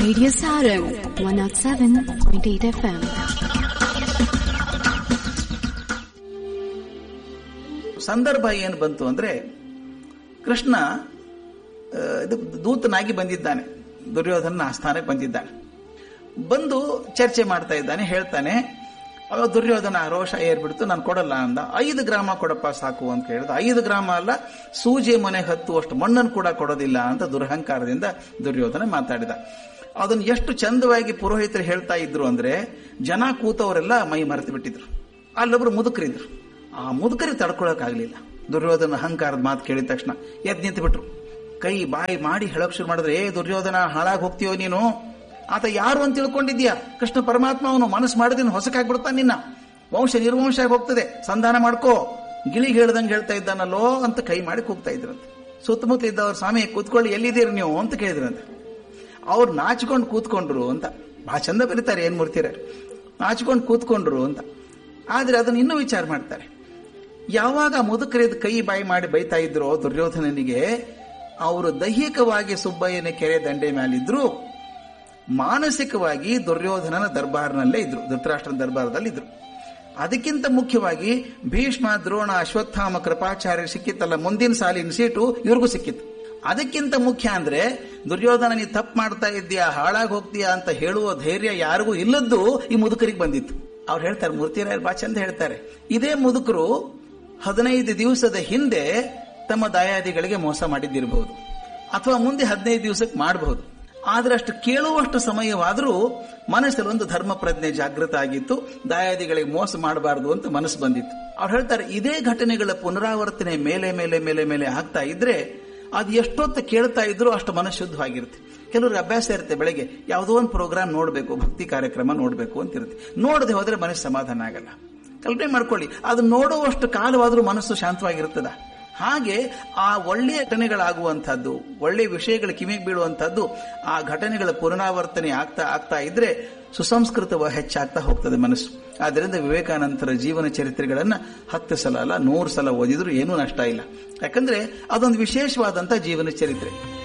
Radio Sarum 107.8 FM. ಸಂದರ್ಭ ಏನು ಬಂತು ಅಂದ್ರೆ ಕೃಷ್ಣ ಆ, ಇದು ದೂತನಾಗಿ ಬಂದಿದ್ದಾನೆ ದುರ್ಯೋಧನ ಆಸ್ಥಾನಕ್ಕೆ ಬಂದಿದ್ದಾನೆ ಬಂದು ಚರ್ಚೆ ಮಾಡ್ತಾ ಇದ್ದಾನೆ ಹೇಳ್ತಾನೆ ಅವಾಗ ದುರ್ಯೋಧನ ರೋಷ ಏರ್ಬಿಡ್ತು ನಾನು ಕೊಡಲ್ಲ ಅಂದ ಐದು ಗ್ರಾಮ ಕೊಡಪ್ಪ ಸಾಕು ಅಂತ ಹೇಳಿದ ಐದು ಗ್ರಾಮ ಅಲ್ಲ ಸೂಜಿ ಮನೆ ಹತ್ತುವಷ್ಟು ಮಣ್ಣನ್ನು ಕೂಡ ಕೊಡೋದಿಲ್ಲ ಅಂತ ದುರಹಂಕಾರದಿಂದ ದುರ್ಯೋಧನ ಮಾತಾಡಿದ ಅದನ್ನು ಎಷ್ಟು ಚಂದವಾಗಿ ಪುರೋಹಿತರು ಹೇಳ್ತಾ ಇದ್ರು ಅಂದ್ರೆ ಜನ ಕೂತವರೆಲ್ಲ ಮೈ ಮರೆತು ಬಿಟ್ಟಿದ್ರು ಅಲ್ಲೊಬ್ರು ಮುದುಕರಿದ್ರು ಆ ಮುದುಕರಿಗೆ ತಡ್ಕೊಳಕ್ಕಾಗ್ಲಿಲ್ಲ ದುರ್ಯೋಧನ ಅಹಂಕಾರದ ಮಾತು ಕೇಳಿದ ತಕ್ಷಣ ಎದ್ ನಿಂತು ಬಿಟ್ರು ಕೈ ಬಾಯಿ ಮಾಡಿ ಹೇಳಕ್ ಶುರು ಮಾಡಿದ್ರೆ ಏ ದುರ್ಯೋಧನ ಹಾಳಾಗಿ ಹೋಗ್ತೀಯೋ ನೀನು ಆತ ಯಾರು ಅಂತ ತಿಳ್ಕೊಂಡಿದ್ಯಾ ಕೃಷ್ಣ ಪರಮಾತ್ಮ ಅವನು ಮನಸ್ಸು ಮಾಡಿದ್ರೆ ಹೊಸಕಾಗ್ಬಿಡ್ತಾನೆ ನಿನ್ನ ವಂಶ ನಿರ್ವಂಶ ಆಗಿ ಹೋಗ್ತದೆ ಸಂಧಾನ ಮಾಡ್ಕೋ ಗಿಳಿಗೆ ಹೇಳ್ದಂಗೆ ಹೇಳ್ತಾ ಇದ್ದಾನಲ್ಲೋ ಅಂತ ಕೈ ಮಾಡಿ ಕೂಗ್ತಾ ಇದ್ರಂತೆ ಸುತ್ತಮುತ್ತ ಇದ್ದವ್ರ ಸ್ವಾಮಿ ಕೂತ್ಕೊಳ್ಳಿ ಎಲ್ಲಿದ್ದೀರಿ ನೀವು ಅಂತ ಕೇಳಿದ್ರಂತೆ ಅವ್ರು ನಾಚಿಕೊಂಡು ಕೂತ್ಕೊಂಡ್ರು ಅಂತ ಬಹಳ ಚಂದ ಬರೀತಾರೆ ಏನ್ ಮೂರ್ತಿರ ನಾಚಿಕೊಂಡು ಕೂತ್ಕೊಂಡ್ರು ಅಂತ ಆದ್ರೆ ಅದನ್ನ ಇನ್ನೂ ವಿಚಾರ ಮಾಡ್ತಾರೆ ಯಾವಾಗ ಮುದುಕರಿದ ಕೈ ಬಾಯಿ ಮಾಡಿ ಬೈತಾ ಇದ್ರೋ ದುರ್ಯೋಧನನಿಗೆ ಅವರು ದೈಹಿಕವಾಗಿ ಸುಬ್ಬಯ್ಯನ ಕೆರೆ ದಂಡೆ ಮೇಲಿದ್ರು ಮಾನಸಿಕವಾಗಿ ದುರ್ಯೋಧನನ ದರ್ಬಾರ್ನಲ್ಲೇ ಇದ್ರು ಧೃತರಾಷ್ಟ್ರನ ದರ್ಬಾರದಲ್ಲಿ ಇದ್ರು ಅದಕ್ಕಿಂತ ಮುಖ್ಯವಾಗಿ ಭೀಷ್ಮ ದ್ರೋಣ ಅಶ್ವತ್ಥಾಮ ಕೃಪಾಚಾರ್ಯ ಸಿಕ್ಕಿತ್ತಲ್ಲ ಮುಂದಿನ ಸಾಲಿನ ಸೀಟು ಇವ್ರಿಗೂ ಸಿಕ್ಕಿತ್ತು ಅದಕ್ಕಿಂತ ಮುಖ್ಯ ಅಂದ್ರೆ ದುರ್ಯೋಧನ ನೀ ತಪ್ಪು ಮಾಡ್ತಾ ಇದ್ದೀಯಾ ಹಾಳಾಗಿ ಹೋಗ್ತೀಯಾ ಅಂತ ಹೇಳುವ ಧೈರ್ಯ ಯಾರಿಗೂ ಇಲ್ಲದ್ದು ಈ ಮುದುಕರಿಗೆ ಬಂದಿತ್ತು ಅವ್ರು ಹೇಳ್ತಾರೆ ಮೂರ್ತಿರಾಯರು ಬಾ ಚಂದ ಹೇಳ್ತಾರೆ ಇದೇ ಮುದುಕರು ಹದಿನೈದು ದಿವಸದ ಹಿಂದೆ ತಮ್ಮ ದಾಯಾದಿಗಳಿಗೆ ಮೋಸ ಮಾಡಿದ್ದಿರಬಹುದು ಅಥವಾ ಮುಂದೆ ಹದಿನೈದು ದಿವಸಕ್ಕೆ ಮಾಡಬಹುದು ಆದ್ರೆ ಅಷ್ಟು ಕೇಳುವಷ್ಟು ಸಮಯವಾದರೂ ಮನಸ್ಸಲ್ಲಿ ಒಂದು ಧರ್ಮ ಪ್ರಜ್ಞೆ ಜಾಗೃತ ಆಗಿತ್ತು ದಾಯಾದಿಗಳಿಗೆ ಮೋಸ ಮಾಡಬಾರದು ಅಂತ ಮನಸ್ಸು ಬಂದಿತ್ತು ಅವ್ರು ಹೇಳ್ತಾರೆ ಇದೇ ಘಟನೆಗಳ ಪುನರಾವರ್ತನೆ ಮೇಲೆ ಮೇಲೆ ಮೇಲೆ ಮೇಲೆ ಆಗ್ತಾ ಇದ್ರೆ ಅದು ಎಷ್ಟೊತ್ತು ಕೇಳ್ತಾ ಇದ್ರು ಅಷ್ಟು ಮನಸ್ಸು ಶುದ್ಧವಾಗಿರುತ್ತೆ ಕೆಲವ್ರಿಗೆ ಅಭ್ಯಾಸ ಇರುತ್ತೆ ಬೆಳಗ್ಗೆ ಯಾವುದೋ ಒಂದು ಪ್ರೋಗ್ರಾಮ್ ನೋಡಬೇಕು ಭಕ್ತಿ ಕಾರ್ಯಕ್ರಮ ನೋಡಬೇಕು ಅಂತ ಇರುತ್ತೆ ನೋಡದೆ ಹೋದ್ರೆ ಮನಸ್ಸು ಸಮಾಧಾನ ಆಗಲ್ಲ ಕಲ್ಪನೆ ಮಾಡ್ಕೊಳ್ಳಿ ಅದು ನೋಡುವಷ್ಟು ಕಾಲವಾದ್ರೂ ಮನಸ್ಸು ಶಾಂತವಾಗಿರ್ತದ ಹಾಗೆ ಆ ಒಳ್ಳೆಯ ಘಟನೆಗಳಾಗುವಂತಹದ್ದು ಒಳ್ಳೆಯ ವಿಷಯಗಳು ಕಿವಿಗೆ ಬೀಳುವಂತಹದ್ದು ಆ ಘಟನೆಗಳ ಪುನರಾವರ್ತನೆ ಆಗ್ತಾ ಆಗ್ತಾ ಇದ್ರೆ ಸುಸಂಸ್ಕೃತವ ಹೆಚ್ಚಾಗ್ತಾ ಹೋಗ್ತದೆ ಮನಸ್ಸು ಆದ್ದರಿಂದ ವಿವೇಕಾನಂದರ ಜೀವನ ಚರಿತ್ರೆಗಳನ್ನ ಹತ್ತು ಸಲ ಅಲ್ಲ ನೂರು ಸಲ ಓದಿದ್ರು ಏನೂ ನಷ್ಟ ಇಲ್ಲ ಯಾಕಂದ್ರೆ ಅದೊಂದು ವಿಶೇಷವಾದಂತಹ ಜೀವನ ಚರಿತ್ರೆ